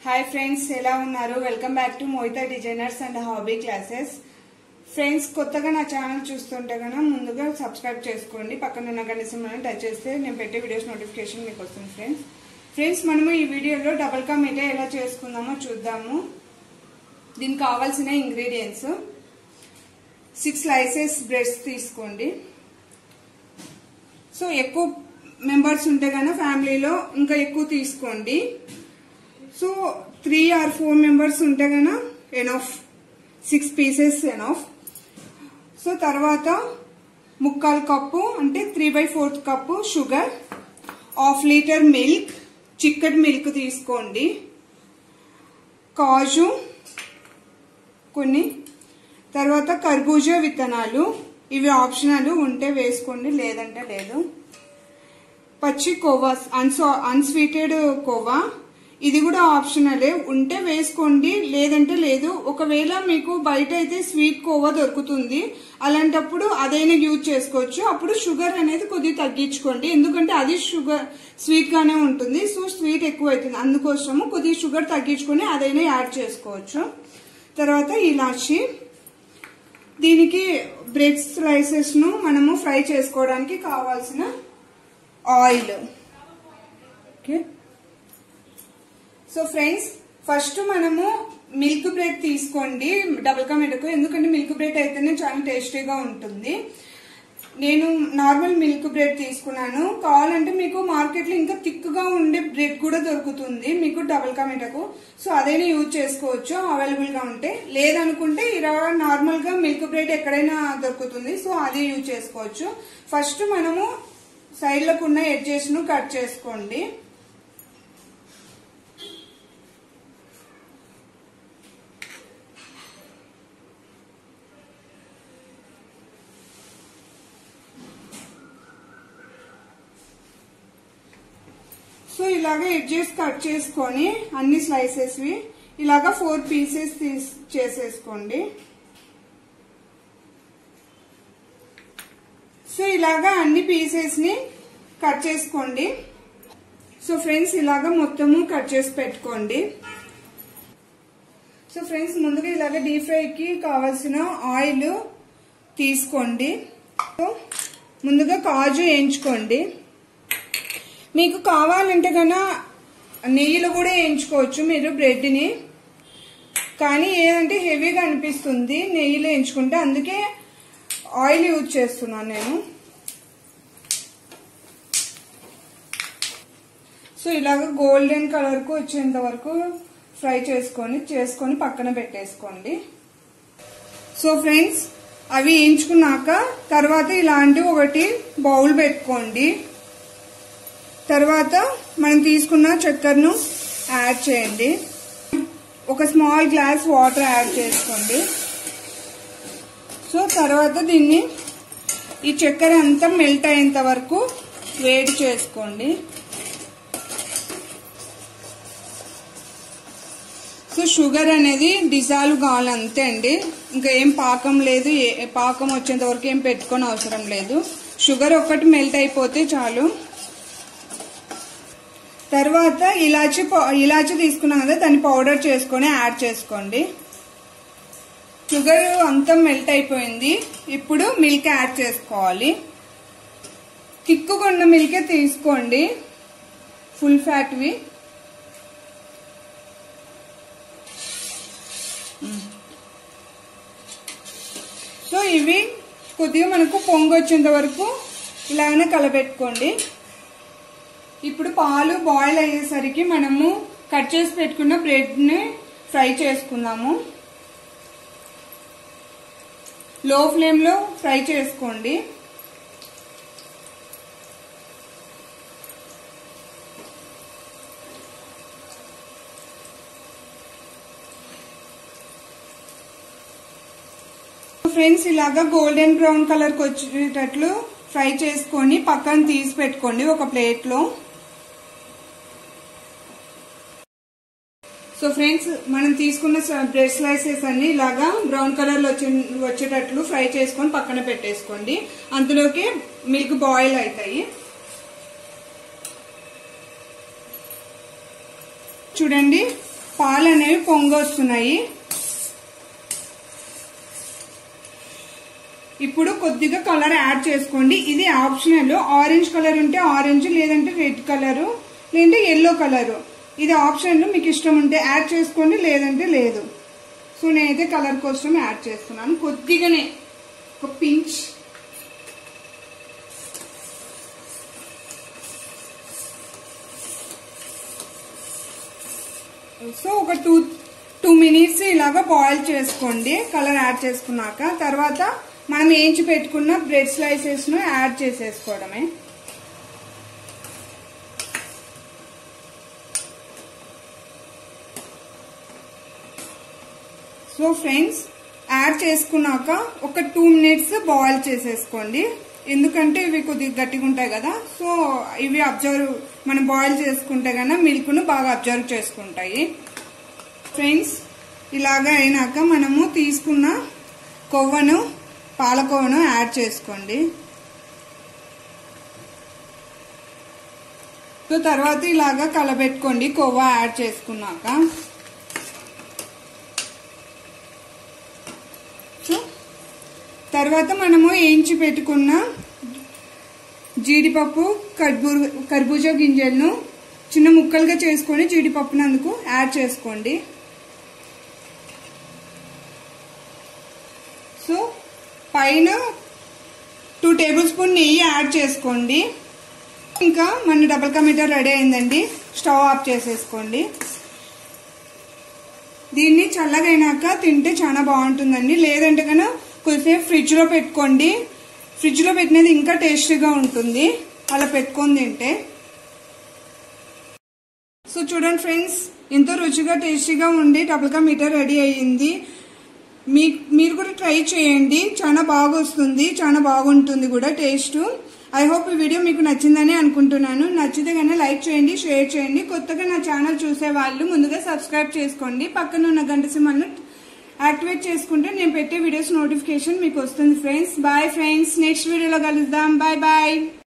hi friends ఎలా ఉన్నారు welcome back to Mohita designers and hobby classes friends కొత్తగా నా ఛానల్ చూస్తుంటే కనుక ముందుగా సబ్స్క్రైబ్ చేసుకోండి పక్కన ఉన్న గంట సింబల్ని టచ్ చేస్తే నేను పెట్టే వీడియోస్ నోటిఫికేషన్ మీకు వస్తుంది ఫ్రెండ్స్ ఫ్రెండ్స్ మనము ఈ వీడియోలో డబల్ కా మిఠాయి ఎలా చేసుకుందామో చూద్దాము దీనికి కావాల్సిన ఇంగ్రీడియంట్స్ సిక్స్ స్లైసెస్ బ్రెడ్స్ తీసుకోండి సో ఎక్కువ మెంబర్స్ ఉంటే కనుక ఫ్యామిలీలో ఇంకా ఎక్కువ తీసుకోండి so three or four members ఉంటే కనుక enough six pieces enough so తర్వాత ముక్కాలు కప్పు అంటే three by fourth cup sugar half litre milk చిక్కటి మిల్క్ తీసుకోండి కాజు కొన్ని తర్వాత కర్బూజా విత్తనాలు ఇవి ఆప్షనల్ ఉంటే వేసుకోండి లేదంటే లేదు పచ్చి కోవా అన్సా అన్స్వీటెడ్ కోవా ఇది కూడా ఆప్షనలే ఉంటే వేసుకోండి లేదంటే లేదు ఒకవేళ మీకు బయట అయితే స్వీట్ కోవా దొరుకుతుంది అలాంటప్పుడు అదైనా యూజ్ చేసుకోవచ్చు అప్పుడు షుగర్ అనేది కొద్దిగా తగ్గించుకోండి ఎందుకంటే అది షుగర్ స్వీట్ గానే ఉంటుంది సో స్వీట్ ఎక్కువ అవుతుంది అందుకోసము కొద్దిగా షుగర్ తగ్గించుకొని అదైనా యాడ్ చేసుకోవచ్చు తర్వాత ఇలాచి దీనికి బ్రెడ్ స్లైసెస్ ను మనము ఫ్రై చేసుకోవడానికి కావాల్సిన oil okay so friends first మనము మిల్క్ బ్రెడ్ తీసుకోండి డబుల్ కా మిల్క్ ఎందుకంటే మిల్క్ బ్రెడ్ అయితేనే చాలా టేస్టీగా ఉంటుంది నేను నార్మల్ మిల్క్ బ్రెడ్ తీసుకున్నాను కావాలంటే మీకు మార్కెట్ లో ఇంకా థిక్ గా ఉండే బ్రెడ్ కూడా దొరుకుతుంది మీకు డబుల్ కా మిఠకు సో అదైనా యూజ్ చేసుకోవచ్చు అవైలబుల్ గా ఉంటే లేదనుకుంటే ఇలా నార్మల్ గా మిల్క్ బ్రెడ్ ఎక్కడైనా దొరుకుతుంది సో అది యూజ్ చేసుకోవచ్చు ఫస్ట్ మనము సైడ్ లకు ఉన్న ఎడ్జెస్ ను కట్ చేసుకోండి సో ఇలాగ ఎడ్జెస్ కట్ చేసుకొని అన్ని స్లైసెస్ వి ఇలాగా ఫోర్ పీసెస్ తీస్ చేసేసుకోండి సో ఇలాగా అన్ని పీసెస్ ని కట్ చేసుకోండి సో ఫ్రెండ్స్ ఇలాగా మొత్తము కట్ చేసి పెట్టుకోండి సో ఫ్రెండ్స్ ముందుగా ఇలాగ డీప్ ఫ్రైకి కావాల్సిన ఆయిల్ తీసుకోండి ముందుగా కాజు వేయించుకోండి మీకు కావాలంటే కన్నా నెయ్యిలో కూడా వేయించుకోవచ్చు మీరు బ్రెడ్ని కానీ ఏదంటే హెవీగా అనిపిస్తుంది నెయ్యిలో వేయించుకుంటే అందుకే ఆయిల్ యూజ్ చేస్తున్నాను నేను సో ఇలాగ గోల్డెన్ కలర్కు వచ్చేంత వరకు ఫ్రై చేసుకొని చేసుకొని పక్కన పెట్టేసుకోండి సో ఫ్రెండ్స్ అవి వేయించుకున్నాక తర్వాత ఇలాంటి ఒకటి బౌల్ పెట్టుకోండి తర్వాత మనం తీసుకున్న చక్కెరను యాడ్ చేయండి ఒక స్మాల్ గ్లాస్ వాటర్ యాడ్ చేసుకోండి సో తర్వాత దీన్ని ఈ చక్కెర అంతా మెల్ట్ అయ్యేంత వరకు వేడి చేసుకోండి సో షుగర్ అనేది డిజాల్వ్ కావాలి అంతే అండి ఇంకా ఏం పాకం లేదు పాకం వచ్చేంత వరకు ఏం పెట్టుకొని అవసరం లేదు షుగర్ ఒక్కటి మెల్ట్ అయిపోతే చాలు తర్వాత ఇలాచి ఇలాచి తీసుకున్నాం కదా దాన్ని పౌడర్ చేసుకొని యాడ్ చేసుకోండి షుగర్ అంతా మెల్ట్ అయిపోయింది ఇప్పుడు మిల్క్ యాడ్ చేసుకోవాలి తిక్కుకున్న మిల్కే తీసుకోండి ఫుల్ ఫ్యాట్వి సో ఇవి కొద్దిగా మనకు పొంగు వచ్చేంత వరకు ఇలాగనే కలబెట్టుకోండి ఇప్పుడు పాలు బాయిల్ అయ్యేసరికి మనము కట్ చేసి పెట్టుకున్న బ్రెడ్ని ఫ్రై చేసుకుందాము లో ఫ్లేమ్లో ఫ్రై చేసుకోండి ఫ్రెండ్స్ ఇలాగా గోల్డెన్ బ్రౌన్ కలర్కి వచ్చేటట్లు ఫ్రై చేసుకొని పక్కన తీసి పెట్టుకోండి ఒక ప్లేట్లో సో ఫ్రెండ్స్ మనం తీసుకున్న బ్రెడ్ స్లైసెస్ అన్ని ఇలాగా బ్రౌన్ కలర్ లో వచ్చేటట్లు ఫ్రై చేసుకొని పక్కన పెట్టేసుకోండి అందులోకి మిల్క్ బాయిల్ అవుతాయి చూడండి పాలు అనేవి పొంగొస్తున్నాయి ఇప్పుడు కొద్దిగా కలర్ యాడ్ చేసుకోండి ఇది ఆప్షనల్ ఆరెంజ్ కలర్ ఉంటే ఆరెంజ్ లేదంటే రెడ్ కలర్ లేదంటే ఎల్లో కలర్ ఇది ఆప్షనల్ మీకు ఇష్టం ఉంటే యాడ్ చేసుకోండి లేదంటే లేదు సో నేనైతే కలర్ కోసం యాడ్ చేస్తున్నాను కొద్దిగానే ఒక పించ్ సో ఒక టూ టూ మినిట్స్ ఇలాగా బాయిల్ చేసుకోండి కలర్ యాడ్ చేసుకున్నాక తర్వాత మనం ఏంచి పెట్టుకున్న బ్రెడ్ స్లైసెస్ ను యాడ్ చేసేసుకోవడమే సో ఫ్రెండ్స్ యాడ్ చేసుకున్నాక ఒక టూ మినిట్స్ బాయిల్ చేసేసుకోండి ఎందుకంటే ఇవి కొద్దిగా గట్టిగా ఉంటాయి కదా సో ఇవి అబ్జర్వ్ మనం బాయిల్ చేసుకుంటే కన్నా మిల్క్ ను బాగా అబ్జర్వ్ చేసుకుంటాయి ఫ్రెండ్స్ ఇలాగా అయినాక మనము తీసుకున్న కొవ్వను పాలకోవను యాడ్ చేసుకోండి సో తర్వాత ఇలాగా కలబెట్టుకోండి కొవ్వ యాడ్ చేసుకున్నాక సో తర్వాత మనము వేయించి పెట్టుకున్న జీడిపప్పు కర్బూ కర్బూజా గింజలను చిన్న ముక్కలుగా చేసుకొని జీడిపప్పును అందుకు యాడ్ చేసుకోండి సో పైన టూ టేబుల్ స్పూన్ నెయ్యి యాడ్ చేసుకోండి ఇంకా మన డబల్ కా మీటర్ రెడీ అయిందండి స్టవ్ ఆఫ్ చేసేసుకోండి దీన్ని చల్లగైనాక తింటే చాలా బాగుంటుందండి లేదంటే కనుక కొద్దిసేపు ఫ్రిడ్జ్ లో పెట్టుకోండి ఫ్రిడ్జ్ లో పెట్టినది ఇంకా టేస్టీగా ఉంటుంది అలా పెట్టుకొని తింటే సో చూడండి ఫ్రెండ్స్ ఎంతో రుచిగా టేస్టీగా ఉండి డబుల్ కా మీటర్ రెడీ అయ్యింది మీ మీరు కూడా ట్రై చేయండి చాలా బాగా వస్తుంది చాలా బాగుంటుంది కూడా టేస్ట్ ఐ హోప్ ఈ వీడియో మీకు నచ్చిందని అనుకుంటున్నాను నచ్చితే కన్నా లైక్ చేయండి షేర్ చేయండి కొత్తగా నా ఛానల్ చూసే వాళ్ళు ముందుగా సబ్స్క్రైబ్ చేసుకోండి పక్కన ఉన్న గంట సింబల్ను యాక్టివేట్ చేసుకుంటే నేను పెట్టే వీడియోస్ నోటిఫికేషన్ మీకు వస్తుంది ఫ్రెండ్స్ బాయ్ ఫ్రెండ్స్ నెక్స్ట్ వీడియోలో కలుద్దాం బాయ్ బాయ్